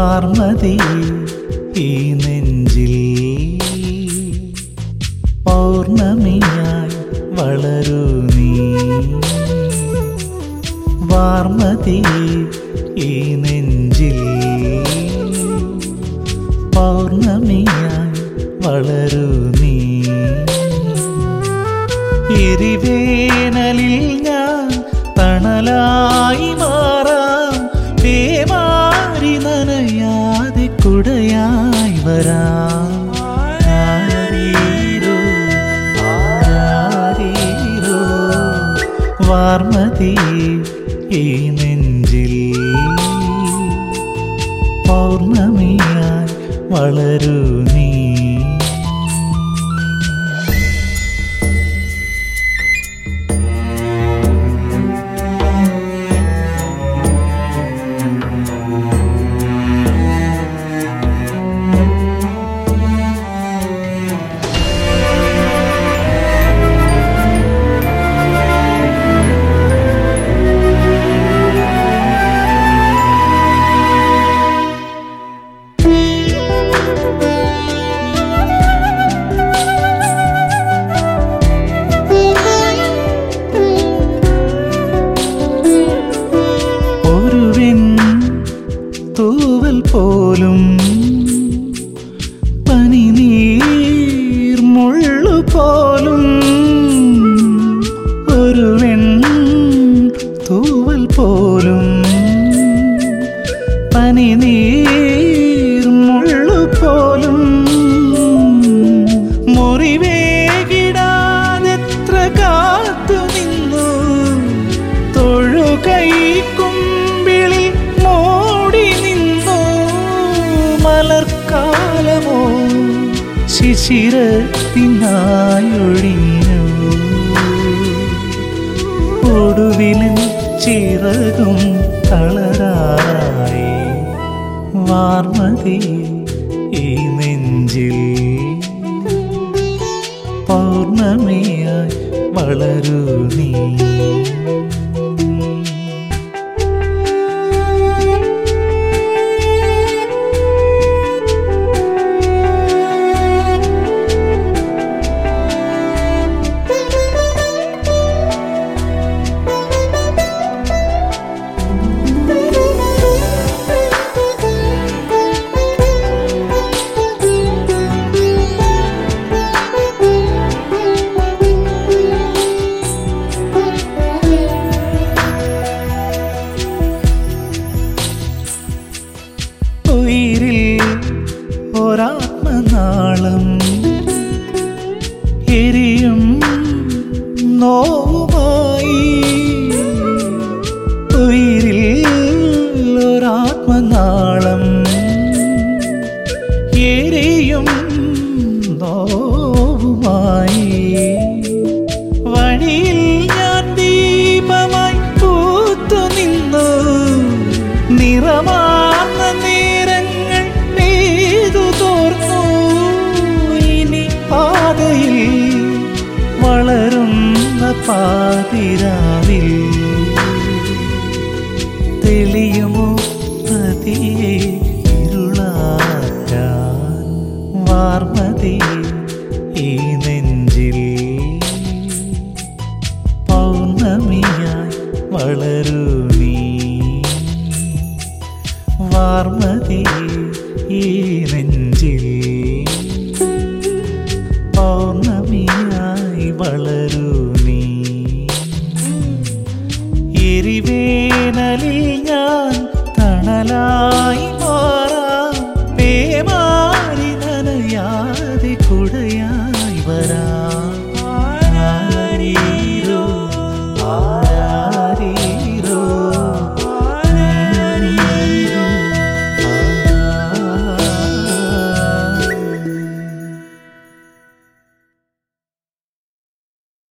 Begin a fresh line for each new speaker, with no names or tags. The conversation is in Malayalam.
വാർമതി ഈ നെഞ്ചിൽ പൗർണമിയായി വളരൂ നീ വാർമതി ഈ നെഞ്ചിൽ പൗർണമിയായി വളരൂ നീ എരിവേനലിൽ ഞാൻ തണലായി മാറാം പേമാരി നനയാതെ കുടയായി വരാം ആരീരോ, ആരീരോ, വാർമതി ഈ നെഞ്ചിൽ പൗർണമിയായി വളരൂ നീ ഒരുവൻ തൂവൽ പോലും പനിനീർ മുള്ളു പോലും ഒരുവൻ തൂവൽ പോലും പനിനീർ മുള്ളു പോലും മുറിവേകിടാതെത്ര കാത്തു നിന്നു തൊഴുകൈ കുമ്പിളിൽ മൂടി നിന്നു മലർക്കാലമോ ശിശിരത്തിനായൊഴിഞ്ഞു ഒടുവിലും ചിറകും കളറായി വാർമതി ഈ നെഞ്ചിൽ പൗർണമിയായി വളരൂ നീ ഉയിരിൽ ഒരാത്മനാളം എരിയും നോവുമായി ഉയിരിൽ ഒരാത്മനാളം എരിയും നോവുമായി വഴിയിൽ ഞാൻ ദീപമായി പൂത്തു നിന്നു നിറമാർന്ന നേരങ്ങൾ പെയ്തു തോർന്നു ഇനി പാതയിൽ വളരുന്ന പാതിരാവിൽ തെളിയുമോ പതിയെ ഇരുളാക്കാൻ വാർമതി ഈ നെഞ്ചിൽ പൗർണമിയായി വളരൂ നീ വാർമതി ഈ നെഞ്ചിൽ പൗർണമിയായി വളരൂ നീ എരിവേനലിൽ ഞാൻ തണലായി